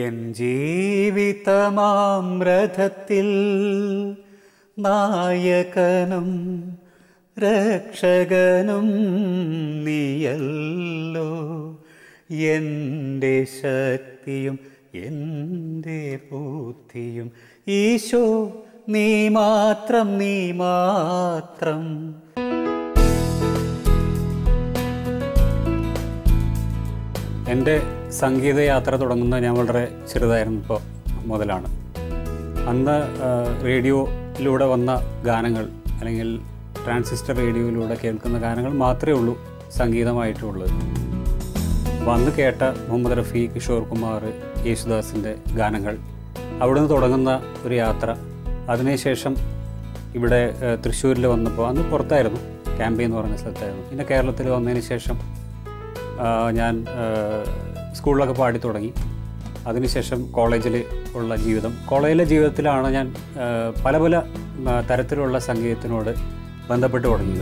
N ജീവിതമാം രഥത്തിൽ നായകനും രക്ഷകനും നീയല്ലോ എൻ്റെ ശക്തിയും എൻ്റെ ബുദ്ധിയും ഈശോ നീ മാത്രം നീ മാത്രം എൻ്റെ സംഗീതയാത്ര തുടങ്ങുന്നത് ഞാൻ വളരെ ചെറുതായിരുന്നപ്പോൾ മുതലാണ് അന്ന് ആ, റേഡിയോയിലൂടെ വന്ന ഗാനങ്ങൾ അല്ലെങ്കിൽ ട്രാൻസിസ്റ്റർ റേഡിയോയിലൂടെ കേൾക്കുന്ന ഗാനങ്ങൾ മാത്രമേ ഉള്ളൂ സംഗീതമായിട്ടുള്ളത് അപ്പോൾ അന്ന് കേട്ട മുഹമ്മദ് റഫി കിഷോർ കുമാർ യേശുദാസിൻ്റെ ഗാനങ്ങൾ അവിടുന്ന് തുടങ്ങുന്ന ഒരു യാത്ര അതിനുശേഷം ഇവിടെ തൃശ്ശൂരിൽ വന്നപ്പോൾ അന്ന് പുറത്തായിരുന്നു ക്യാമ്പി എന്ന് പറഞ്ഞ സ്ഥലത്തായിരുന്നു പിന്നെ കേരളത്തിൽ വന്നതിന് ശേഷം ആ, ഞാൻ ആ, സ്കൂളിലൊക്കെ പാടി തുടങ്ങി അതിനുശേഷം കോളേജിൽ ഉള്ള ജീവിതം കോളേജിലെ ജീവിതത്തിലാണ് ഞാൻ ആ, പല പല ആ, തരത്തിലുള്ള സംഗീതത്തിനോട് ബന്ധപ്പെട്ട് തുടങ്ങിയത്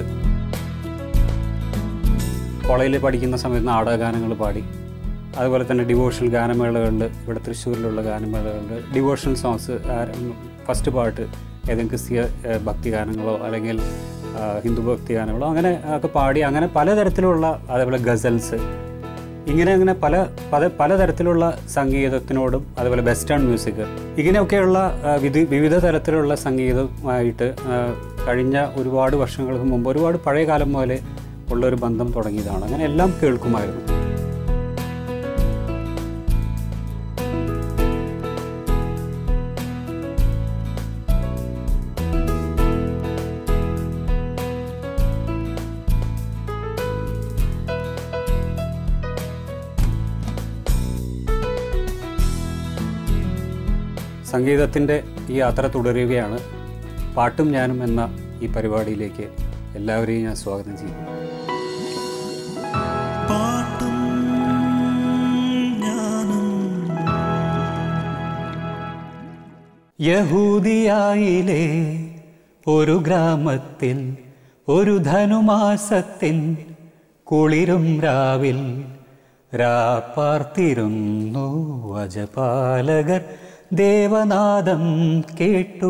കോളേജിൽ പഠിക്കുന്ന സമയത്ത് നാടകഗാനങ്ങൾ പാടി അതുപോലെ തന്നെ ഡിവോഷണൽ ഗാനമേളകളിൽ ഇവിടെ തൃശ്ശൂരിലുള്ള ഗാനമേളകളിൽ ഡിവോഷണൽ സോങ്സ് ഫസ്റ്റ് പാട്ട് ഏതെങ്കിലും ക്രിസ്തീയ ആ, ഭക്തി ഗാനങ്ങളോ അല്ലെങ്കിൽ ആ, ഹിന്ദു ഭക്തി ഗാനങ്ങളോ അങ്ങനെ ഒക്കെ പാടി അങ്ങനെ പലതരത്തിലുള്ള അതേപോലെ ഗസൽസ് ഇങ്ങനെ അങ്ങനെ പല പല പലതരത്തിലുള്ള സംഗീതത്തിനോടും അതുപോലെ വെസ്റ്റേൺ മ്യൂസിക് ഇങ്ങനെയൊക്കെയുള്ള ആ, വിധി വിവിധ തരത്തിലുള്ള സംഗീതമായിട്ട് ആ, കഴിഞ്ഞ ഒരുപാട് വർഷങ്ങൾക്ക് മുമ്പ് ഒരുപാട് പഴയ കാലം മുതലേ ഉള്ള ഒരു ബന്ധം തുടങ്ങിയതാണ് അങ്ങനെ എല്ലാം കേൾക്കുമായിരുന്നു സംഗീതത്തിൻ്റെ ഈ യാത്ര തുടരുകയാണ് പാട്ടും ഞാനും എന്ന ഈ പരിപാടിയിലേക്ക് എല്ലാവരെയും ഞാൻ സ്വാഗതം ചെയ്യുന്നു പാട്ടും ഞാനും യഹൂദിയായിലെ ഒരു ഗ്രാമത്തിൽ ഒരു ധനുമാസത്തിൻ കുളിരും രാവിൽ രാപ്പാർത്തിരുന്നു വജപാലകർ ദേവനാദം കേട്ടു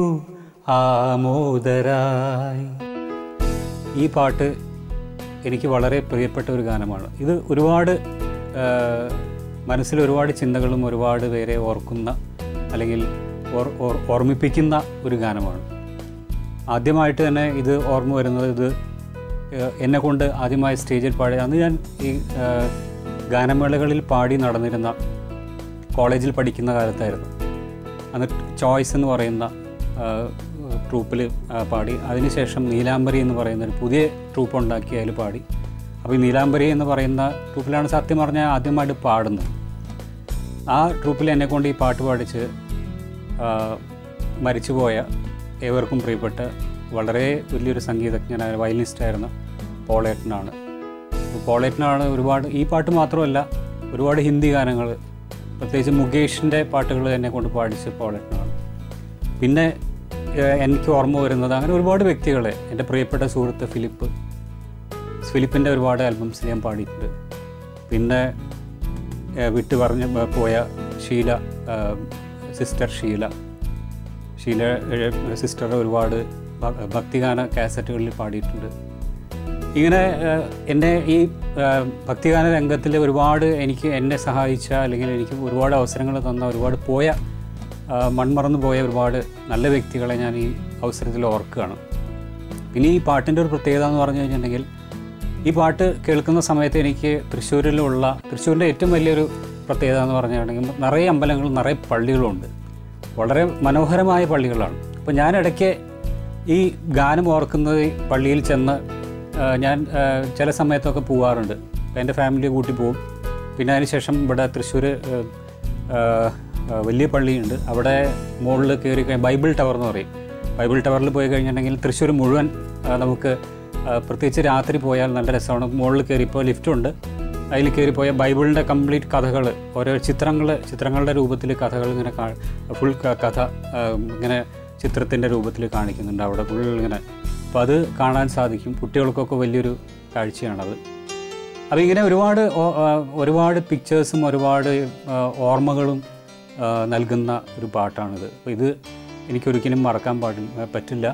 ആമോദരായി ഈ പാട്ട് എനിക്ക് വളരെ പ്രിയപ്പെട്ട ഒരു ഗാനമാണ് ഇത് ഒരുപാട് ആ, മനസ്സിൽ ഒരുപാട് ചിന്തകളും ഒരുപാട് പേരെ ഓർക്കുന്ന അല്ലെങ്കിൽ ഓർ- ഓർ- ഓർമ്മിപ്പിക്കുന്ന ഒരു ഗാനമാണ് ആദ്യമായിട്ട് തന്നെ ഇത് ഓർമ്മ വരുന്നത് ഇത് ഏഹ്, എന്നെ കൊണ്ട് ആദ്യമായി സ്റ്റേജിൽ പാടി അന്ന് ഞാൻ ഈ ഏഹ്, ഗാനമേളകളിൽ പാടി നടന്നിരുന്ന കോളേജിൽ പഠിക്കുന്ന കാലത്തായിരുന്നു അന്ന് ചോയ്സ് എന്ന് പറയുന്ന ട്രൂപ്പിൽ പാടി അതിനുശേഷം നീലാംബരി എന്ന് പറയുന്ന ഒരു പുതിയ ട്രൂപ്പ് ഉണ്ടാക്കി അതിൽ പാടി അപ്പോൾ ഈ നീലാംബരി എന്ന് പറയുന്ന ട്രൂപ്പിലാണ് സത്യം പറഞ്ഞാൽ ആദ്യമായിട്ട് പാടുന്നത് ആ ട്രൂപ്പിൽ എന്നെ കൊണ്ട് ഈ പാട്ട് പാടിച്ച് ആ, മരിച്ചുപോയ ഏവർക്കും പ്രിയപ്പെട്ട വളരെ വലിയൊരു സംഗീതജ്ഞനായ വയലിനിസ്റ്റായിരുന്ന പോളേട്ടനാണ് അപ്പോൾ പോളേട്ടനാണ് ഒരുപാട് ഈ പാട്ട് മാത്രമല്ല ഒരുപാട് ഹിന്ദി ഗാനങ്ങൾ പ്രത്യേകിച്ച് മുകേഷിൻ്റെ പാട്ടുകൾ എന്നെ കൊണ്ട് പാടിച്ച് പോളേട്ടനാണ് പിന്നെ ഏഹ്, എനിക്ക് ഓർമ്മ വരുന്നത് അങ്ങനെ ഒരുപാട് വ്യക്തികളെ എൻ്റെ പ്രിയപ്പെട്ട സുഹൃത്ത് ഫിലിപ്പ് ഫിലിപ്പിൻ്റെ ഒരുപാട് ആൽബംസ് ഞാൻ പാടിയിട്ടുണ്ട് പിന്നെ ഏഹ്, വിട്ടു പറഞ്ഞ് പോയ ഷീല ഏഹ്, സിസ്റ്റർ ഷീല ഷീല ഏഹ്, സിസ്റ്റർ ഒരുപാട് ഭ- ഭക്തിഗാന കാസറ്റുകളിൽ പാടിയിട്ടുണ്ട് ഇങ്ങനെ ഏഹ്, എന്നെ ഈ ഏഹ്, ഭക്തിഗാന രംഗത്തിൽ ഒരുപാട് എനിക്ക് എന്നെ സഹായിച്ച അല്ലെങ്കിൽ എനിക്ക് ഒരുപാട് അവസരങ്ങൾ തന്ന ഒരുപാട് പോയ ഏഹ്, മൺമറന്നു പോയ ഒരുപാട് നല്ല വ്യക്തികളെ ഞാൻ ഈ അവസരത്തിൽ ഓർക്കുകയാണ് പിന്നെ ഈ പാട്ടിൻ്റെ ഒരു പ്രത്യേകത എന്ന് പറഞ്ഞു കഴിഞ്ഞിട്ടുണ്ടെങ്കിൽ ഈ പാട്ട് കേൾക്കുന്ന സമയത്ത് എനിക്ക് തൃശ്ശൂരിലുള്ള തൃശ്ശൂരിൻ്റെ ഏറ്റവും വലിയൊരു പ്രത്യേകത എന്ന് പറഞ്ഞിട്ടുണ്ടെങ്കിൽ നിറയെ അമ്പലങ്ങളും നിറയെ പള്ളികളുമുണ്ട് വളരെ മനോഹരമായ പള്ളികളാണ് അപ്പോൾ ഞാൻ ഇടയ്ക്ക് ഈ ഗാനം ഓർക്കുന്നത് ഈ പള്ളിയിൽ ചെന്ന് ആ, ഞാൻ ആ, ചില സമയത്തൊക്കെ പോവാറുണ്ട് അപ്പോൾ എൻ്റെ ഫാമിലി കൂട്ടി പോകും പിന്നെ അതിനുശേഷം ഇവിടെ തൃശ്ശൂർ വലിയ പള്ളിയുണ്ട് അവിടെ മുകളിൽ കയറി കഴിഞ്ഞാൽ ബൈബിൾ ടവർ എന്ന് പറയും ബൈബിൾ ടവറിൽ പോയി കഴിഞ്ഞിട്ടുണ്ടെങ്കിൽ തൃശ്ശൂർ മുഴുവൻ ആ, നമുക്ക് ആ, പ്രത്യേകിച്ച് രാത്രി പോയാൽ നല്ല രസമാണ് മുകളിൽ കയറി ഇപ്പോൾ ലിഫ്റ്റുണ്ട് അതിൽ കയറി പോയ ബൈബിളിൻ്റെ കംപ്ലീറ്റ് കഥകൾ ഓരോ ചിത്രങ്ങൾ ചിത്രങ്ങളുടെ രൂപത്തിൽ കഥകൾ ഇങ്ങനെ ഫുൾ കഥ ആ, ഇങ്ങനെ ചിത്രത്തിൻ്റെ രൂപത്തിൽ കാണിക്കുന്നുണ്ട് അവിടെ ഫുൾ ഇങ്ങനെ അപ്പോൾ അത് കാണാൻ സാധിക്കും കുട്ടികൾക്കൊക്കെ വലിയൊരു കാഴ്ചയാണത് അപ്പോൾ ഇങ്ങനെ ഒരുപാട് ഓ- ആ, ഒരുപാട് പിക്ചേഴ്സും ഒരുപാട് ആ, ഓർമ്മകളും ആ, നൽകുന്ന ഒരു പാട്ടാണിത് അപ്പോൾ ഇത് എനിക്കൊരിക്കലും മറക്കാൻ പാടില്ല പറ്റില്ല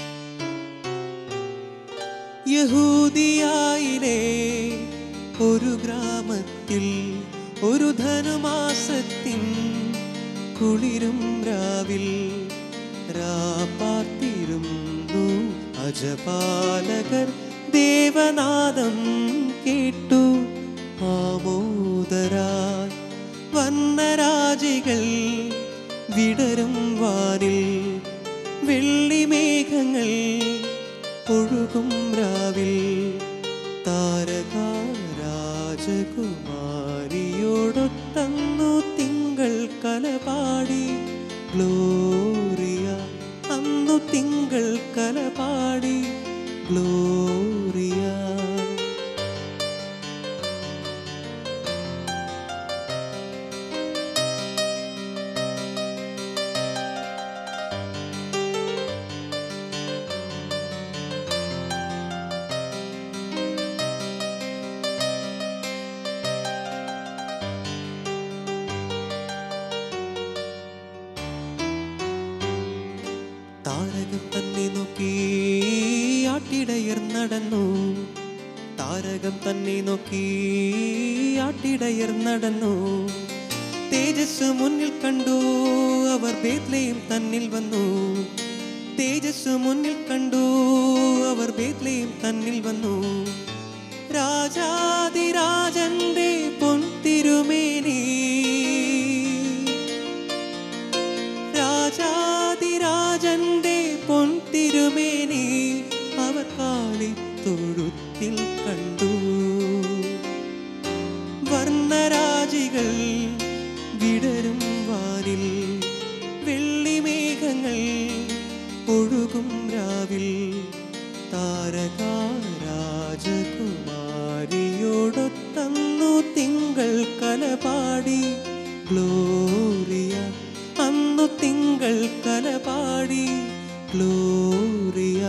യഹൂദിയായിലെ ഒരു ഗ്രാമത്തിൽ ഒരു ധനുമാസത്തിൻ കുളിരും രാവിൽ രാപ്പാർത്തിരുന്നു അജപാലകർ ദേവനാദം കേട്ടു ആമോദരായി വന്ന രാജികൾ വിടരും വാനിൽ വെള്ളിമേഘങ്ങൾ ഒഴുകും രാവിൽ താരക രാജകുമാരിയോടൊത്തന്നു തിങ്കൾ കലപാടി ഗ്ലോറിയ അന്നു തിങ്കൾ കലപാടി ഗ്ലോറിയ താരകം തന്നെ നോക്കി ആട്ടിടയർ നടന്നു താരകം തന്നെ നോക്കി ആട്ടിടയർ നടന്നു തേജസ് മുന്നിൽ കണ്ടു അവർ ബേത്ലയും തന്നിൽ വന്നു തേജസ് മുന്നിൽ കണ്ടു അവർ ബേത്ലയും തന്നിൽ വന്നു രാജാതിരാജന്റെ പൊൻതിരുമേനി രാജാതിരാജന്റെ പൊൻതിരുമേനി അവർ കാളിത്തൊഴുത്തിൽ കണ്ടു വർണ്ണരാജികൾ വിടരും വാനിൽ വെള്ളിമേഘങ്ങൾ ഒഴുകും രാവിൽ താരക രാജകുമാരിയോടൊത്തന്നു തിങ്കൾ കലപാടി ഗ്ലോറിയ അന്നു തിങ്കൾ കലപാടി ഗ്ലോറിയ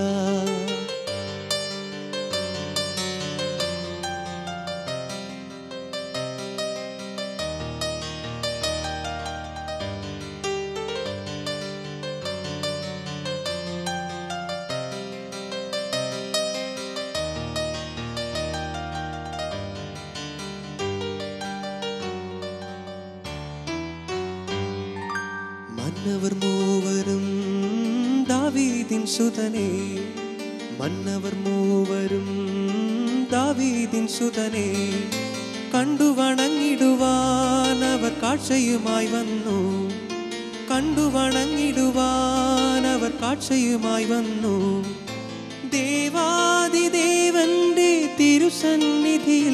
മന്നവർ മൂവരും ദാവീദിൻ സുതനെ മന്നവർ മൂവരും ദാവീദിൻ സുതനെ കണ്ടു വണങ്ങിടുവാൻ അവർ കാഴ്ചയുമായി വന്നു കണ്ടു വണങ്ങിടുവാൻ അവർ കാഴ്ചയുമായി വന്നു ദേവാദിദേവന്റെ തിരുസന്നിധിയിൽ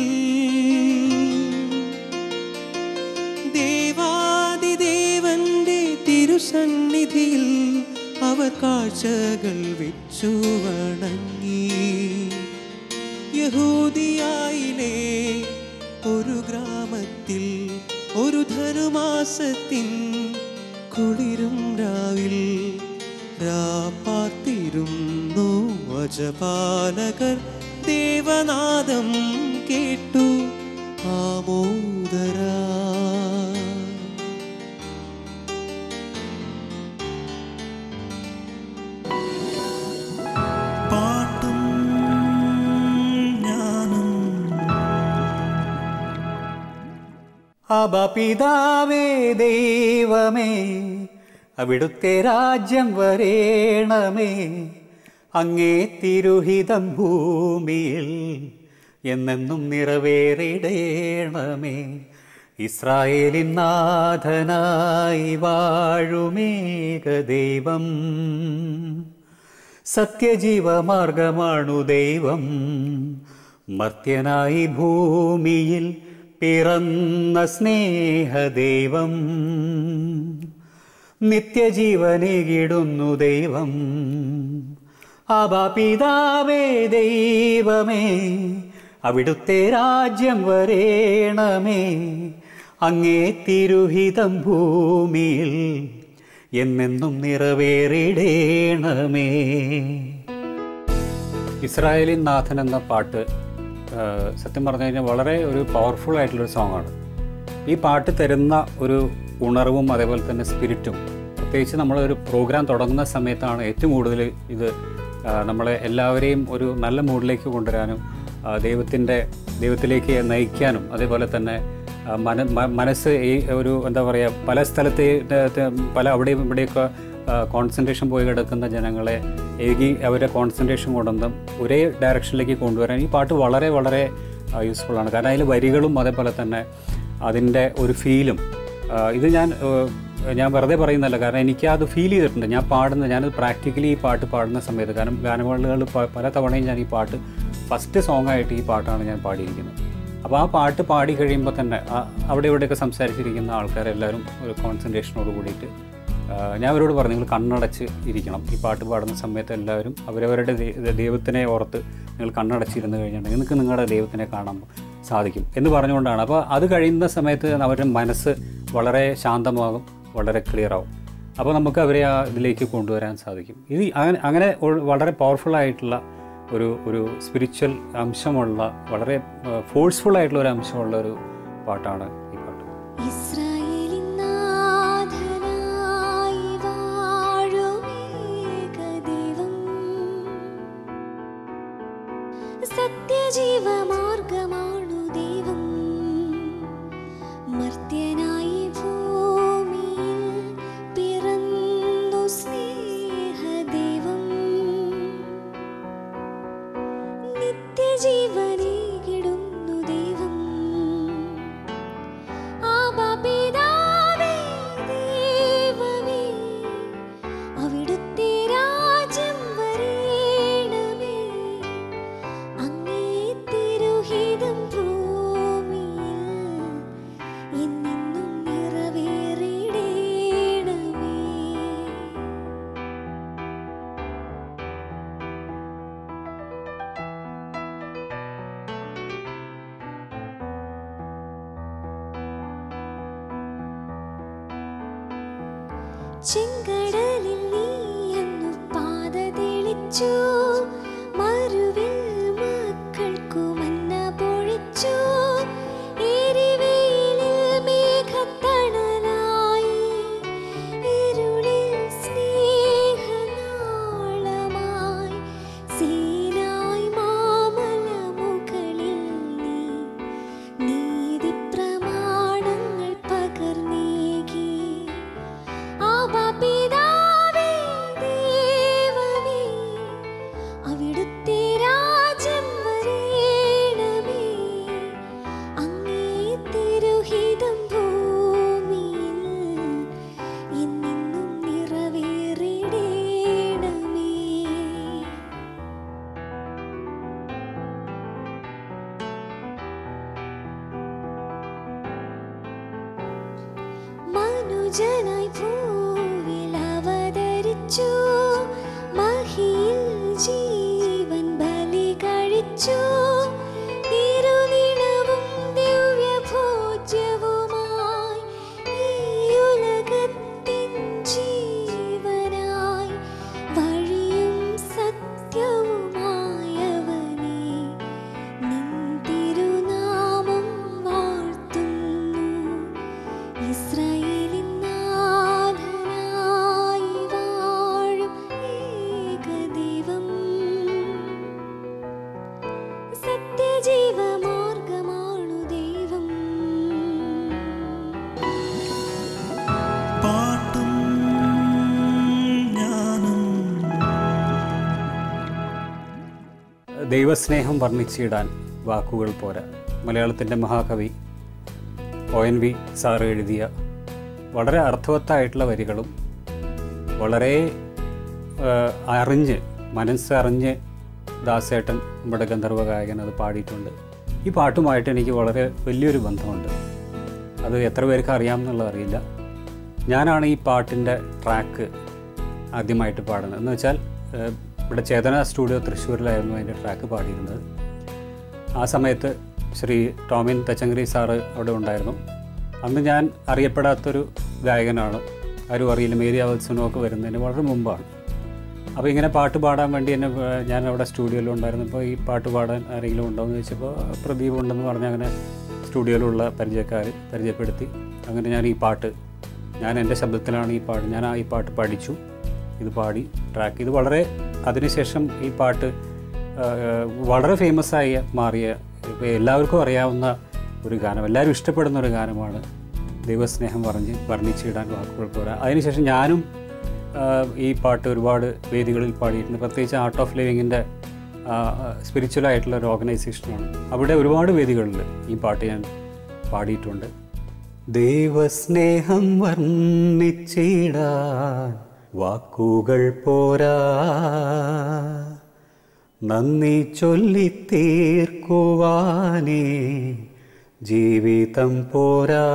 ദേവാദിദേവന്റെ തിരുസന്നിധിയിൽ അവർ കാഴ്ചകൾ വെച്ചു വണങ്ങി യഹൂദിയായിലെ ഒരു ഗ്രാമത്തിൽ ഒരു ധനുമാസത്തിൻ കുളിരും രാവിൽ രാപ്പാർത്തിരുന്നു വജപാലകർ ദേവനാദം കേട്ടു ആമോദരാ പാട്ടും ഞാനും അബപിതാവേ ദൈവമേ അവിടുത്തെ രാജ്യം വരേണമേ അങ്ങേ തിരുഹിതം ഭൂമിയിൽ എന്നെന്നും നിറവേറിടേണമേ ഇസ്രായേലിൻ നാഥനായി വാഴുമേക ദൈവം സത്യജീവമാർഗമാണു ദൈവം മർത്യനായി ഭൂമിയിൽ പിറന്ന സ്നേഹദൈവം നിത്യജീവനേകിടുന്നു ദൈവം അബപിതാവേ ദൈവമേ അവിടുത്തെ രാജ്യം വരേണമേ അങ്ങേ തിരുഹിതം ഭൂമിയിൽ എന്നെന്നും നിറവേറിടേണമേ ഇസ്രായേലിൻ നാഥൻ എന്ന പാട്ട് ആ, സത്യം പറഞ്ഞു കഴിഞ്ഞാൽ വളരെ ഒരു പവർഫുൾ ആയിട്ടുള്ളൊരു സോങ്ങാണ് ഈ പാട്ട് തരുന്ന ഒരു ഉണർവും അതേപോലെ തന്നെ സ്പിരിറ്റും പ്രത്യേകിച്ച് നമ്മളൊരു പ്രോഗ്രാം തുടങ്ങുന്ന സമയത്താണ് ഏറ്റവും കൂടുതൽ ഇത് ആ, നമ്മളെ എല്ലാവരെയും ഒരു നല്ല മൂഡിലേക്ക് കൊണ്ടുവരാനും ആ, ദൈവത്തിൻ്റെ ദൈവത്തിലേക്ക് നയിക്കാനും അതേപോലെ തന്നെ ആ, മന മ- മനസ്സ് ഈ ഒരു എന്താ പറയുക പല സ്ഥലത്തെ ത- ത- പല അവിടെയും ഇവിടെയൊക്കെ കോൺസെൻട്രേഷൻ പോയി കിടക്കുന്ന ജനങ്ങളെ ഏകി അവരുടെ കോൺസെൻട്രേഷൻ കൊണ്ടുവന്ന് ഒരേ ഡയറക്ഷനിലേക്ക് കൊണ്ടുവരാൻ ഈ പാട്ട് വളരെ വളരെ യൂസ്ഫുൾ ആണ് കാരണം അതിൽ വരികളും അതേപോലെ തന്നെ അതിൻ്റെ ഒരു ഫീലും ഇത് ഞാൻ ആ, ഞാൻ വെറുതെ പറയുന്നതല്ല കാരണം എനിക്ക് അത് ഫീൽ ചെയ്തിട്ടുണ്ട് ഞാൻ പാടുന്ന ഞാനത് പ്രാക്ടിക്കലി ഈ പാട്ട് പാടുന്ന സമയത്ത് കാരണം ഗാനമേളകൾ പല തവണയും ഞാൻ ഈ പാട്ട് ഫസ്റ്റ് സോങ് ആയിട്ട് ഈ പാട്ടാണ് ഞാൻ പാടിയിരിക്കുന്നത് അപ്പോൾ ആ പാട്ട് പാടി കഴിയുമ്പോൾ തന്നെ ആ- അവിടെ ഇവിടെയൊക്കെ സംസാരിച്ചിരിക്കുന്ന ആൾക്കാരെല്ലാവരും ഒരു കോൺസെൻട്രേഷനോട് കൂടിയിട്ട് ആ, ഞാൻ അവരോട് പറഞ്ഞു നിങ്ങൾ കണ്ണടച്ച് ഇരിക്കണം ഈ പാട്ട് പാടുന്ന സമയത്ത് എല്ലാവരും അവരവരുടെ ദൈ- ദൈവത്തിനെ ഓർത്ത് നിങ്ങൾ കണ്ണടച്ചിരുന്ന് കഴിഞ്ഞിട്ടുണ്ടെങ്കിൽ നിങ്ങൾക്ക് നിങ്ങളുടെ ദൈവത്തിനെ കാണാൻ സാധിക്കും എന്ന് പറഞ്ഞുകൊണ്ടാണ് അപ്പോൾ അത് കഴിയുന്ന സമയത്ത് അവരുടെ മനസ്സ് വളരെ ശാന്തമാകും വളരെ ക്ലിയർ ആവും അപ്പോൾ നമുക്ക് അവരെ ആ ഇതിലേക്ക് കൊണ്ടുവരാൻ സാധിക്കും ഇത് അങ്ങനെ അങ്ങനെ ഉൾ- വളരെ പവർഫുൾ ആയിട്ടുള്ള ഒരു ഒരു സ്പിരിച്വൽ അംശമുള്ള വളരെ ഫോഴ്സ്ഫുൾ ആയിട്ടുള്ള ഒരു അംശമുള്ള ഒരു പാട്ടാണ് ഈ പാട്ട് ഇസ്രായേലിൻ നാഥനായി വാഴുമേക ദൈവം. സത്യജീവമാർഗമാണു ദൈവം മർത്യനായി ഭൂമിയിൽ പിറന്നു സ്നേഹദൈവം നിത്യജീവനേകിടുന്നു ദൈവം ആബാപിതാവേ ദൈവമേ, അവിടുത്തെ രാജ്യം വരേണമേ. അങ്ങേ തിരുഹിതം ഭൂമിയിൽ എന്നെന്നും നിറവേറിയിടേണമേ. ചെങ്കടലിൽ നീ അന്നു പാത തെളിച്ചു മറുവിൽ മക്കൾക്കു മന്ന പൊഴിച്ചു എരിവെയിലിൽ മേഘത്തണലായി ഇരുളിൽ സ്നേഹനാളമായി സീനായി മാമലമുകളിൽ നീ നീതിപ്രമാണങ്ങൾ പകർന്നേകി ആബാപിതാവേ ദൈവമേ, അവിടുത്തെ രാജ്യം വരേണമേ. അങ്ങേ തിരുഹിതം ഭൂമിയിൽ എന്നെന്നും നിറവേറിയിടേണമേ. മനുജനായി ഭൂവിൽ അവതരിച്ചു മഹിയിൽ ജീവൻ ബലി കഴിച്ചു തിരുനിണവും ദിവ്യഭോജ്യവുമായി ഈ ഉലകത്തിൻ ജീവനായി വഴിയും സത്യവുമായവനേ നിൻ തിരുനാമം വാഴ്ത്തുന്നു ഇസ്രായേലിൻ നാഥനായി വാഴും ഏകദൈവം. സത്യജീവമാർഗമാണു ദൈവം പാട്ടും ഞാനും ദൈവസ്നേഹം വർണ്ണിച്ചിടാൻ വാക്കുകൾ പോരാ മലയാളത്തിൻ്റെ മഹാകവി ഒ എൻ വി സാറ് എഴുതിയ വളരെ അർത്ഥവത്തായിട്ടുള്ള വരികളും വളരെ ആ, അറിഞ്ഞ് മനസ്സറിഞ്ഞ് ദാസേട്ടൻ നമ്മുടെ ഗന്ധർവ ഗായകൻ അത് പാടിയിട്ടുണ്ട് ഈ പാട്ടുമായിട്ട് എനിക്ക് വളരെ വലിയൊരു ബന്ധമുണ്ട് അത് എത്ര പേർക്ക് അറിയാമെന്നുള്ളത് അറിയില്ല ഞാനാണ് ഈ പാട്ടിൻ്റെ ട്രാക്ക് ആദ്യമായിട്ട് പാടുന്നത് എന്ന് വെച്ചാൽ ഏഹ്, ഇവിടെ ചേതന സ്റ്റുഡിയോ തൃശ്ശൂരിലായിരുന്നു അതിൻ്റെ ട്രാക്ക് പാടിയിരുന്നത് ആ സമയത്ത് ശ്രീ ടോമിൻ തച്ചങ്കരി സാറ് അവിടെ ഉണ്ടായിരുന്നു അന്ന് ഞാൻ അറിയപ്പെടാത്തൊരു ഗായകനാണ് ആരും അറിയില്ല മേരി അവത്സനമൊക്കെ വരുന്നതിന് വളരെ മുമ്പാണ് അപ്പോൾ ഇങ്ങനെ പാട്ട് പാടാൻ വേണ്ടി എന്നെ ഏഹ്, ഞാൻ അവിടെ സ്റ്റുഡിയോയിൽ ഉണ്ടായിരുന്നപ്പോൾ ഈ പാട്ട് പാടാൻ ആരെങ്കിലും ഉണ്ടോ എന്ന് ചോദിച്ചപ്പോൾ പ്രദീപ് ഉണ്ടെന്ന് പറഞ്ഞ് അങ്ങനെ സ്റ്റുഡിയോയിലുള്ള പരിചയക്കാർ പരിചയപ്പെടുത്തി അങ്ങനെ ഞാൻ ഈ പാട്ട് ഞാൻ എൻ്റെ ശബ്ദത്തിലാണ് ഈ പാട്ട് ഞാൻ ആ ഈ പാട്ട് പഠിച്ചു ഇത് പാടി ട്രാക്ക് ഇത് വളരെ അതിനുശേഷം ഈ പാട്ട് ആ, വളരെ ഫേമസ് ആയി മാറിയ ഇപ്പോൾ എല്ലാവർക്കും അറിയാവുന്ന ഒരു ഗാനം എല്ലാവരും ഇഷ്ടപ്പെടുന്ന ഒരു ഗാനമാണ് ദൈവസ്നേഹം പറഞ്ഞ് വർണ്ണിച്ചിടാൻ വാക്കുകൾ പോരാ അതിനുശേഷം ഞാനും ആ, ഈ പാട്ട് ഒരുപാട് വേദികളിൽ പാടിയിട്ടുണ്ട് പ്രത്യേകിച്ച് ആർട്ട് ഓഫ് ലിവിങ്ങിൻ്റെ സ്പിരിച്വൽ ആയിട്ടുള്ള ഒരു ഓർഗനൈസേഷനാണ് അവിടെ ഒരുപാട് വേദികളിൽ ഈ പാട്ട് ഞാൻ പാടിയിട്ടുണ്ട് ദൈവസ്നേഹം വർണ്ണിച്ചിടാൻ വാക്കുകൾ പോരാ നന്ദി ചൊല്ലി തീർക്കുവാനേ ജീവിതം പോരാ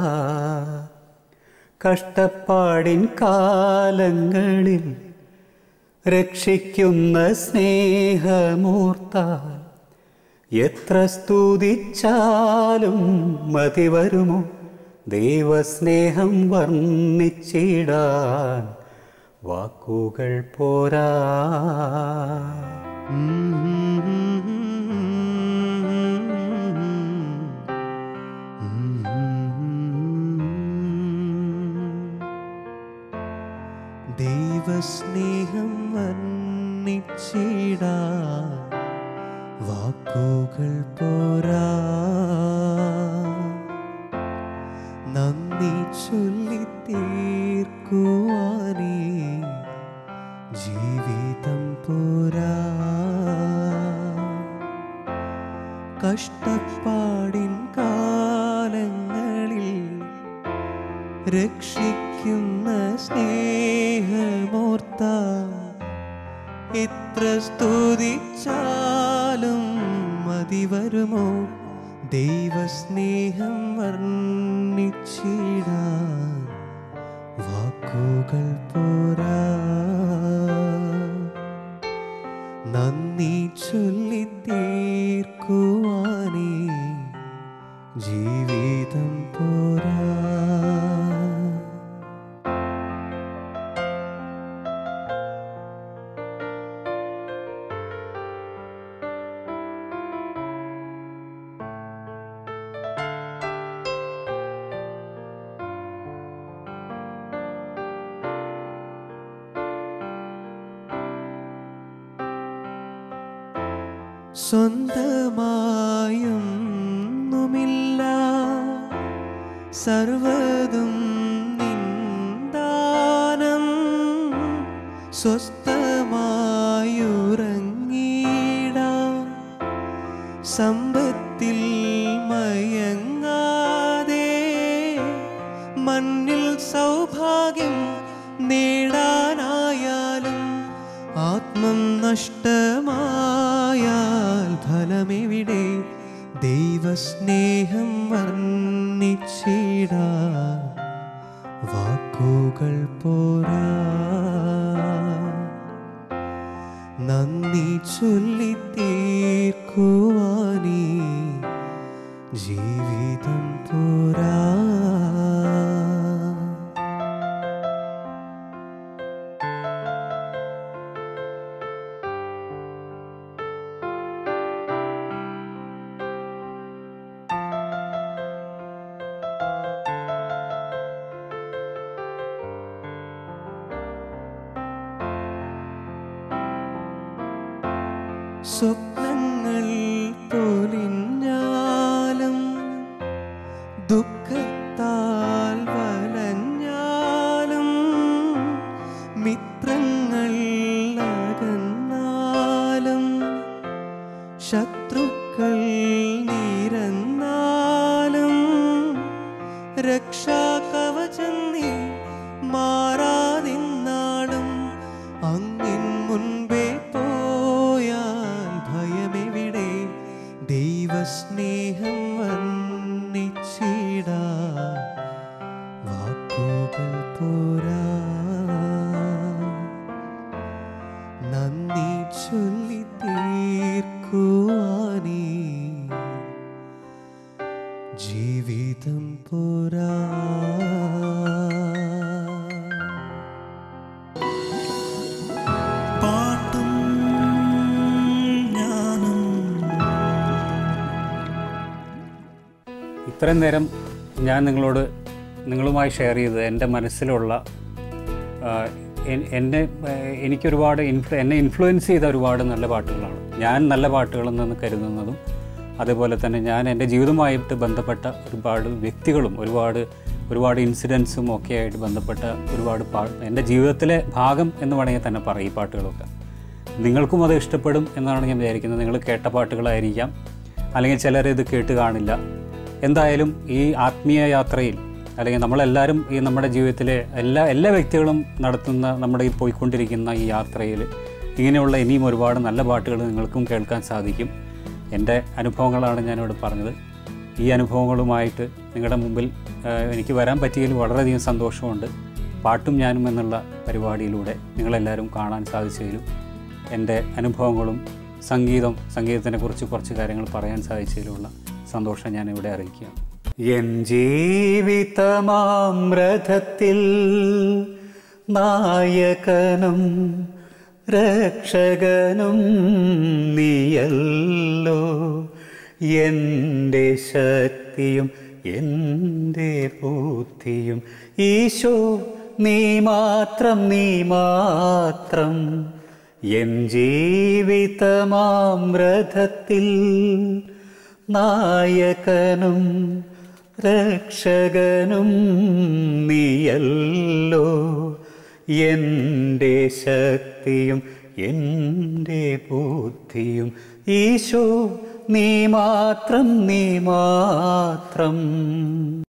കഷ്ടപ്പാടിൻ കാലങ്ങളിൽ രക്ഷിക്കുന്ന സ്നേഹമൂർത്താൽ എത്ര സ്തുതിച്ചാലും മതി വരുമോ ദൈവസ്നേഹം വർണ്ണിച്ചിടാൻ വാക്കുകൾ പോരാ ദൈവസ്നേഹം വർണ്ണിച്ചിടാ വാക്കുകൾ പോരാ നന്ദി ചൊല്ലി തീർക്കുവാനേ ജീവിതം പോരാ കഷ്ടപ്പാടിൻ കാലങ്ങളിൽ രക്ഷിക്കുന്ന സ്നേഹമോർത്ത എത്ര സ്തുതിച്ചാലും മതി വരുമോ ദൈവസ്നേഹം വർണ്ണിച്ചിടാൻ വാക്കുകൾ പോരാ നന്ദി ചൊല്ലി തീർക്കുവാനേ ജീവിതം പോരാ സ്വന്തമായൊന്നുമില്ല സർവതും നിന്ദാനം സ്വസ്ഥമായുറങ്ങിടാം സമ്പത്തിൽ മയങ്ങാതെ മണ്ണിൽ സൗഭാഗ്യം നേടാനായാലും ആത്മം നഷ്ടമായാൽ ഫലമെവിടെ ദൈവസ്നേഹം വർണ്ണിച്ചിടാൻ വാക്കുകൾ പോരാ നന്ദി ചൊല്ലി തീർക്കുവാനേ ജീവിതം പോരാ സ്വപ്നങ്ങൾ പൊലിഞ്ഞാലും ദുഃഖത്താൽ വലഞ്ഞാലും മിത്രങ്ങൾ അകന്നാലും ശത്രുക്കൾ നിരന്നാലും രക്ഷാകവചം നീ മാറാതിന്നാളും അങ്ങിൻ മുൻപേ പോയാൽ ഭയമെവിടെ ദൈവസ്നേഹം വർണ്ണിച്ചിടാ വാക്കുകൾ പോരാ നന്ദി ചൊല്ലി തീർക്കുവാനേ ജീവിതം പോരാ പാട്ടും ജ്ഞാനം ഇത്രയും നേരം ഞാൻ നിങ്ങളോട് നിങ്ങളുമായി ഷെയർ ചെയ്തത് എൻ്റെ മനസ്സിലുള്ള ആ, എൻ- എന്നെ ആ, എനിക്കൊരുപാട് ഇൻഫ്ലു എന്നെ ഇൻഫ്ലുവൻസ് ചെയ്ത ഒരുപാട് നല്ല പാട്ടുകളാണ് ഞാൻ നല്ല പാട്ടുകളെന്ന് കരുതുന്നതും അതുപോലെ തന്നെ ഞാൻ എൻ്റെ ജീവിതവുമായിട്ട് ബന്ധപ്പെട്ട ഒരുപാട് വ്യക്തികളും ഒരുപാട് ഒരുപാട് ഇൻസിഡൻസും ഒക്കെ ആയിട്ട് ബന്ധപ്പെട്ട ഒരുപാട് പാ എൻ്റെ ജീവിതത്തിലെ ഭാഗം എന്ന് വേണമെങ്കിൽ തന്നെ പറയും ഈ പാട്ടുകളൊക്കെ നിങ്ങൾക്കും അത് ഇഷ്ടപ്പെടും എന്നാണ് ഞാൻ വിചാരിക്കുന്നത് നിങ്ങൾ കേട്ട പാട്ടുകളായിരിക്കാം അല്ലെങ്കിൽ ചിലർ ഇത് കേട്ട് കാണില്ല എന്തായാലും ഈ ആത്മീയ യാത്രയിൽ അല്ലെങ്കിൽ നമ്മളെല്ലാവരും ഈ നമ്മുടെ ജീവിതത്തിലെ എല്ലാ എല്ലാ വ്യക്തികളും നടത്തുന്ന നമ്മുടെ ഈ പോയിക്കൊണ്ടിരിക്കുന്ന ഈ യാത്രയിൽ ഇങ്ങനെയുള്ള ഇനിയും ഒരുപാട് നല്ല പാട്ടുകൾ നിങ്ങൾക്കും കേൾക്കാൻ സാധിക്കും എൻ്റെ അനുഭവങ്ങളാണ് ഞാനിവിടെ പറഞ്ഞത് ഈ അനുഭവങ്ങളുമായിട്ട് നിങ്ങളുടെ മുമ്പിൽ ആ, എനിക്ക് വരാൻ പറ്റിയതിൽ വളരെയധികം സന്തോഷമുണ്ട് പാട്ടും ഞാനും എന്നുള്ള പരിപാടിയിലൂടെ നിങ്ങളെല്ലാവരും കാണാൻ സാധിച്ചതിലും എൻ്റെ അനുഭവങ്ങളും സംഗീതം സംഗീതത്തിനെ കുറിച്ച് കുറച്ച് കാര്യങ്ങൾ പറയാൻ സാധിച്ചതിലുള്ള സന്തോഷം ഞാൻ ഇവിടെ അറിയിക്കുകയാണ് എൻ ജീവിതമാം രഥത്തിൽ നായകനും രക്ഷകനും നീയല്ലോ എൻ്റെ ശക്തിയും എൻ്റെ ബുദ്ധിയും ഈശോ നീ മാത്രം നീ മാത്രം എൻ ജീവിതമാം രഥത്തിൽ നായകനും രക്ഷകനും നീയല്ലോ എൻ്റെ ശക്തിയും എൻ്റെ ബുദ്ധിയും ഈശോ നീ മാത്രം നീ മാത്രം